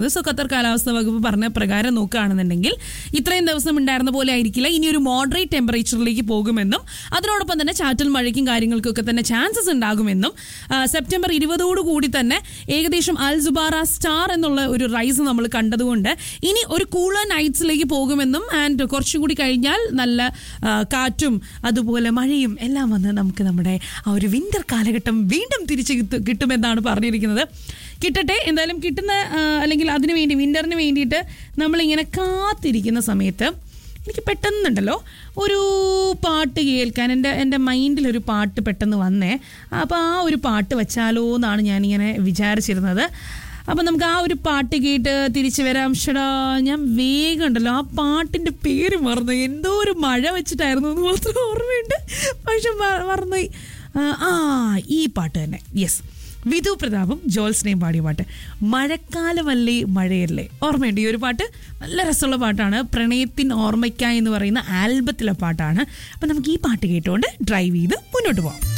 so Qatar കാലാവസ്ഥാ വകുപ്പ് പറഞ്ഞ പ്രകാരം നോക്കുകയാണെന്നുണ്ടെങ്കിൽ ഇത്രയും ദിവസം ഉണ്ടായിരുന്ന പോലെ ആയിരിക്കില്ല ഇനി ഒരു മോഡറേറ്റ് ടെമ്പറേച്ചറിലേക്ക് പോകുമെന്നും അതിനോടൊപ്പം തന്നെ ചാറ്റൽ മഴയ്ക്കും കാര്യങ്ങൾക്കൊക്കെ തന്നെ ചാൻസസ് ഉണ്ടാകുമെന്നും ആ, സെപ്റ്റംബർ ഇരുപതോടു കൂടി തന്നെ ഏകദേശം അൽ ജുബാറ സ്റ്റാർ എന്നുള്ള ഒരു റൈസ് നമ്മൾ കണ്ടതുകൊണ്ട് ഇനി ഒരു കൂളർ നൈറ്റ്സിലേക്ക് പോകുമെന്നും ആൻഡ് കുറച്ചും കൂടി കഴിഞ്ഞാൽ നല്ല ആ, കാറ്റും അതുപോലെ മഴയും എല്ലാം വന്ന് നമുക്ക് നമ്മുടെ ആ ഒരു വിന്റർ കാലഘട്ടം വീണ്ടും തിരിച്ച് കിട്ടു- കിട്ടുമെന്നാണ് പറഞ്ഞിരിക്കുന്നത് കിട്ടട്ടെ എന്തായാലും കിട്ടുന്ന ആ, അല്ലെങ്കിൽ അതിനു വേണ്ടി വിന്ററിന് വേണ്ടിയിട്ട് നമ്മളിങ്ങനെ കാത്തിരിക്കുന്ന സമയത്ത് എനിക്ക് പെട്ടെന്നുണ്ടല്ലോ ഒരു പാട്ട് കേൾക്കാൻ എൻ്റെ എൻ്റെ മൈൻഡിൽ ഒരു പാട്ട് പെട്ടെന്ന് വന്നേ അപ്പോൾ ആ ഒരു പാട്ട് വെച്ചാലോ എന്നാണ് ഞാനിങ്ങനെ വിചാരിച്ചിരുന്നത് അപ്പം നമുക്ക് ആ ഒരു പാട്ട് കേട്ട് തിരിച്ചു വരാം ഷടാ ഞാൻ വേഗം ഉണ്ടല്ലോ ആ പാട്ടിൻ്റെ പേര് മറന്നു എന്തോ ഒരു മഴ വെച്ചിട്ടായിരുന്നു എന്ന് മാത്രം ഓർമ്മയുണ്ട് പക്ഷെ മ- മറന്നുപോയി ആ, ആ ഈ പാട്ട് തന്നെ യെസ് വിധു പ്രതാപും ജോൽസിനെയും പാടിയ പാട്ട് മഴക്കാലമല്ലേ മഴയല്ലേ ഓർമ്മയുണ്ട് ഈ ഒരു പാട്ട് നല്ല രസമുള്ള പാട്ടാണ് പ്രണയത്തിൻ ഓർമ്മയ്ക്കായി എന്ന് പറയുന്ന ആൽബത്തിലെ പാട്ടാണ് അപ്പം നമുക്ക് ഈ പാട്ട് കേട്ടുകൊണ്ട് ഡ്രൈവ് ചെയ്ത് മുന്നോട്ട് പോകാം